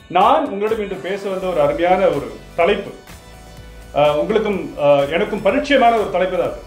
நான் உங்களிடம் இன்று பேச வந்த ஒரு அருமையான ஒரு தலைப்பு அஹ், உங்களுக்கும் அஹ், எனக்கும் பரிச்சயமான ஒரு தலைப்பு தான் அது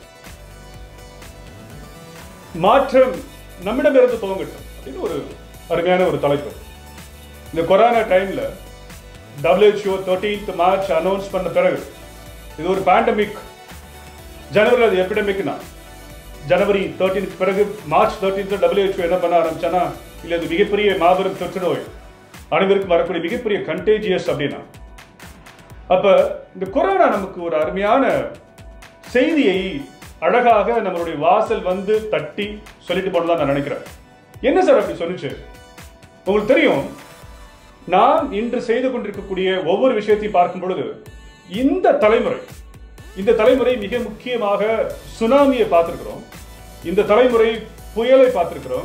மாற்றம் நம்மிடமிருந்து துவங்கட்டும் அப்படின்னு ஒரு அருமையான ஒரு தலைப்பு இந்த கொரோனா டைம்ல WHO 13th மார்ச் அனௌன்ஸ் பண்ண பிறகு இது ஒரு பேண்டமிக் ஜனவரியில் அது எபிடமிக்னா ஜனவரி 13th பிறகு மார்ச் 13th WHO என்ன பண்ண ஆரம்பிச்சானா இல்லை அது மிகப்பெரிய மாபெரும் தொற்று நோய் அனைவருக்கும் வரக்கூடிய மிகப்பெரிய கண்டேஜியஸ் அப்படின்னா அப்ப இந்த கொரோனா நமக்கு ஒரு அருமையான செய்தியை அழகாக நம்மளுடைய வாசல் வந்து தட்டி சொல்லிட்டு போனதான் நான் நினைக்கிறேன் என்ன சார் அப்படி சொன்னுச்சு உங்களுக்கு தெரியும் நாம் இன்று செய்து கொண்டிருக்கக்கூடிய ஒவ்வொரு விஷயத்தையும் பார்க்கும் பொழுது இந்த தலைமுறை இந்த தலைமுறை மிக முக்கியமாக சுனாமியை பார்த்திருக்கிறோம் இந்த தலைமுறை புயலை பார்த்திருக்கிறோம்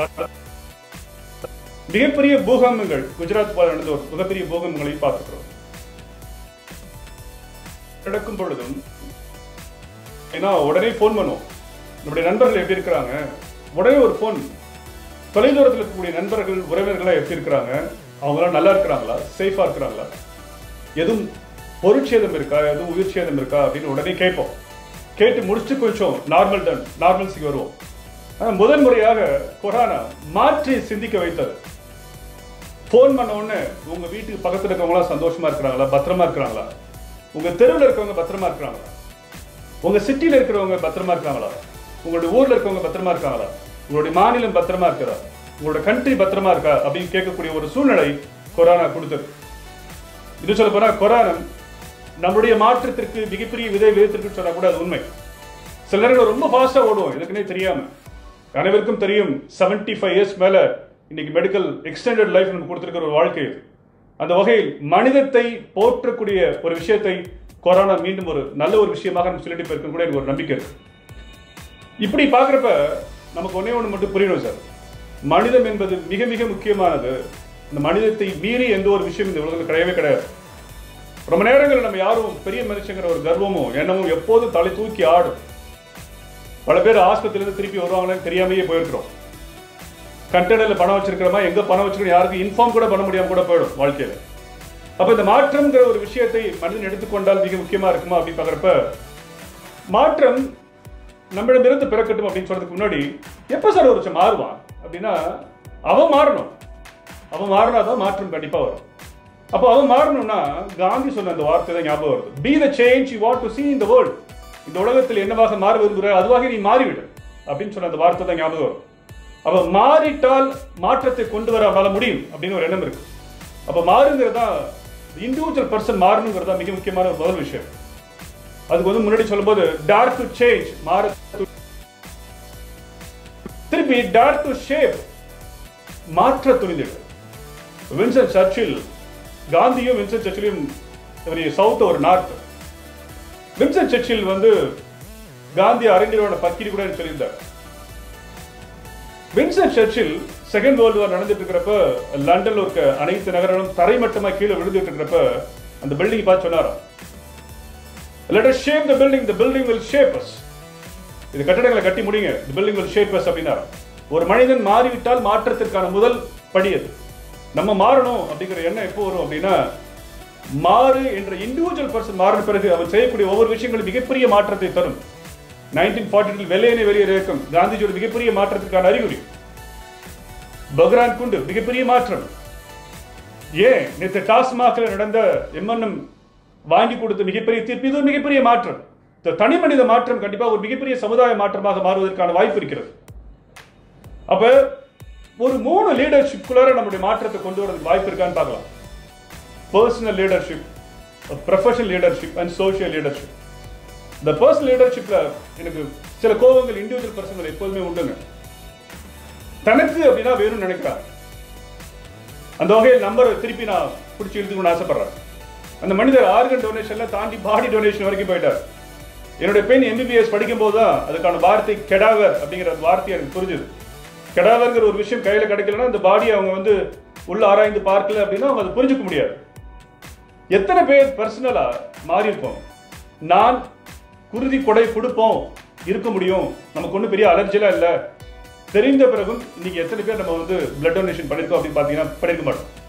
மிகப்பெரிய பூகம்பங்கள் குஜராத் போல நடந்த ஒரு மிகப்பெரிய பூகம்பங்களையும் பார்த்திருக்கிறோம் நடக்கும் பொழுதும் ஏன்னா உடனே ஃபோன் பண்ணுவோம் நம்முடைய நண்பர்கள் எப்படி இருக்கிறாங்க உடனே ஒரு ஃபோன் தொலைதூரத்தில் இருக்கக்கூடிய நண்பர்கள் உறவினர்கள்லாம் எப்படி இருக்கிறாங்க அவங்களாம் நல்லா இருக்கிறாங்களா சேஃபா இருக்கிறாங்களா எதுவும் பொருட்சேதம் இருக்கா எதுவும் உயிர் சேதம் இருக்கா அப்படின்னு உடனே கேட்போம் கேட்டு முடிச்சுட்டு கொஞ்சம் நார்மல் டன் நார்மல்ஸுக்கு வருவோம் ஆனா முதல் முறையாக கொரோனா மாற்றி சிந்திக்க வைத்தது ஃபோன் பண்ண உடனே உங்க வீட்டுக்கு பக்கத்துல இருக்கவங்களாம் சந்தோஷமா இருக்கிறாங்களா பத்திரமா இருக்கிறாங்களா உங்க தெருவில் இருக்கவங்க பத்திரமா இருக்கிறாங்களா உங்க சிட்டில இருக்கிறவங்க பத்திரமா இருக்காங்களா உங்களுடைய ஊர்ல இருக்கவங்க பத்திரமா இருக்காங்களா உங்களுடைய மாநிலம் பத்திரமா இருக்குதா உங்களோட கண்ட்ரி பத்திரமா இருக்கா அப்படின்னு கேட்கக்கூடிய ஒரு சூழ்நிலை கொரோனா கொடுத்தது இது சொல்ல போனா கொரோனா நம்முடைய மாற்றத்திற்கு மிகப்பெரிய விதை விதத்திற்கு சொன்னா கூட அது உண்மை சில நேரங்கள் ரொம்ப ஃபாஸ்டா ஓடுவோம் எனக்குனே தெரியாம அனைவருக்கும் தெரியும் 75 ஃபைவ் இயர்ஸ் மேல இன்னைக்கு மெடிக்கல் எக்ஸ்டெண்டட் லைஃப் நம்ம கொடுத்திருக்கிற ஒரு வாழ்க்கை இது. அந்த வகையில் மனிதத்தை போற்றக்கூடிய ஒரு விஷயத்தை கொரோனா மீண்டும் ஒரு நல்ல ஒரு விஷயமாக நம்ம சொல்லிட்டு போயிருக்கும் கூட எனக்கு ஒரு நம்பிக்கை இருக்கு இப்படி பார்க்குறப்ப நமக்கு ஒண்ணே ஒன்று மட்டும் புரியணும் சார் மனிதம் என்பது மிக மிக முக்கியமானது இந்த மனிதத்தை மீறி எந்த ஒரு விஷயம் இந்த உலகத்தில் கிடையவே கிடையாது ரொம்ப நேரங்களில் நம்ம யாரும் பெரிய மனுஷங்கிற ஒரு கர்வமும் எண்ணமும் எப்போதும் தலை தூக்கி ஆடும் பல பேர் ஆஸ்பத்திரியிலிருந்து திருப்பி வருவாங்கன்னு தெரியாமையே போயிருக்கிறோம் கண்டெய்னர்ல பணம் வச்சிருக்கிறோமா எங்க பணம் வச்சிருக்கோம் யாருக்கும் இன்ஃபார்ம் கூட பண்ண முடியாம கூட போயிடும் வாழ்க்கையில அப்ப இந்த மாற்றம்ங்கிற ஒரு விஷயத்தை மனிதன் எடுத்துக்கொண்டால் மிக முக்கியமா இருக்குமா அப்படின்னு பாக்குறப்ப மாற்றம் நம்மிடமிருந்து பிறக்கட்டும் அப்படின்னு சொல்றதுக்கு முன்னாடி எப்ப சார் ஒரு வருஷம் மாறுவான் அப்படின்னா அவன் மாறணும் அவன் மாறினாதான் மாற்றம் கண்டிப்பா வரும் அப்போ அவன் மாறணும்னா காந்தி சொன்ன அந்த வார்த்தை தான் ஞாபகம் வருது be the change you want to see in the world இந்த உலகத்தில் என்னவாக மாற விரும்புகிறாய் அதுவாக நீ மாறிவிடு அப்படின்னு சொன்ன அந்த வார்த்தை தான் ஞாபகம் வரும் அப்ப மாறிட்டால் மாற்றத்தை கொண்டு வர அவனால முடியும் அப்படின்னு ஒரு எண்ணம் இருக்கு அப்ப மாறுங்கிறதா இண்டிவிஜுவல் பர்சன் மாறணுங்கிறது தான் மிக முக்கியமான ஒரு முதல் விஷயம் அதுக்கு வந்து முன்னாடி சொல்லும்போது டார் டு சேஞ்ச் மாற திருப்பி டார் டு ஷேப் மாற்ற துணிந்திடு வின்சென்ட் சர்ச்சில் காந்தியும் வின்சென்ட் சர்ச்சிலும் சவுத் ஒரு நார்த் வின்சென்ட் சர்ச்சில் வந்து காந்தி அறிஞரோட பக்கிரி கூட சொல்லியிருந்தார் வின்சென்ட் சர்ச்சில் செகண்ட் வேர்ல்டு வார் நடந்துட்டு இருக்கிறப்ப லண்டன்ல இருக்க அனைத்து நகரங்களும் தரைமட்டமா கீழே விழுந்துட்டு இருக்கிறப்ப அந்த பில்டிங் பார்த்து சொன்னாராம் let us shape the building the building will shape us இது கட்டடங்களை கட்டி முடிங்க the building will shape us அப்படின்னாராம் ஒரு மனிதன் மாறிவிட்டால் மாற்றத்திற்கான முதல் படி அது நம்ம மாறணும் அப்படிங்கிற எண்ணம் எப்போ வரும் அப்படின்னா மாறு என்ற இண்டிவிஜுவல் பர்சன் மாறின பிறகு அவன் செய்யக்கூடிய ஒவ்வொரு விஷயங்களும் மிகப்பெரிய மாற்றத்தை தரும் நைன்டீன் ஃபார்ட்டி வெள்ளையனை வெளியே இயக்கம் காந்திஜியோட மிகப்பெரிய மாற்றத்திற்கான அறிகுறி பக்ரான் குண்டு மிகப்பெரிய மாற்றம் ஏன் நேற்று டாஸ்மாக்ல நடந்த எம்என்எம் வாங்கி கொடுத்த மிகப்பெரிய தீர்ப்பு இது ஒரு மிகப்பெரிய மாற்றம் இந்த தனி மனித மாற்றம் கண்டிப்பா ஒரு மிகப்பெரிய சமுதாய மாற்றமாக மாறுவதற்கான வாய்ப்பு இருக்கிறது அப்ப ஒரு மூணு லீடர்ஷிப்குள்ளார நம்முடைய மாற்றத்தை கொண்டு வரதுக்கு வாய்ப்பு இருக்கான்னு பார்க்கலாம் personal leadership professional leadership and social leadership இந்த பர்சனல் லீடர்ஷிப்ல எனக்கு சில கோபங்கள் இண்டிவிஜுவல் பர்சன்கள் எப்போதுமே உண்டுங்க தனக்கு அப்படின்னா வேணும்னு நினைக்கிறார் அந்த வகையில் நம்பரை திருப்பி நான் பிடிச்சி இழுத்துக்கணும்னு ஆசைப்படுறேன் அந்த மனிதர் ஆர்கன் டொனேஷன்ல தாண்டி பாடி டொனேஷன் வரைக்கும் போயிட்டார் என்னுடைய பெண் எம்பிபிஎஸ் படிக்கும் போது தான் அதுக்கான வார்த்தை கெடாவர் அப்படிங்கிற அந்த வார்த்தை எனக்கு புரிஞ்சுது கெடாவர்ங்கிற ஒரு விஷயம் கையில கிடைக்கலன்னா அந்த பாடியை அவங்க வந்து உள்ள ஆராய்ந்து பார்க்கல அப்படின்னா அவங்க அதை புரிஞ்சுக்க முடியாது எத்தனை பேர் பர்சனலா மாறி இருப்போம் நான் குருதி கொடை கொடுப்போம் இருக்க முடியும் நமக்கு ஒன்றும் பெரிய அலர்ஜிலாம் இல்லை தெரிந்த பிறகும் இன்னைக்கு எத்தனை பேர் நம்ம வந்து பிளட் டொனேஷன் பண்ணியிருக்கோம் அப்படின்னு பார்த்தீங்கன்னா பண்ணியிருக்க மாட்டோம்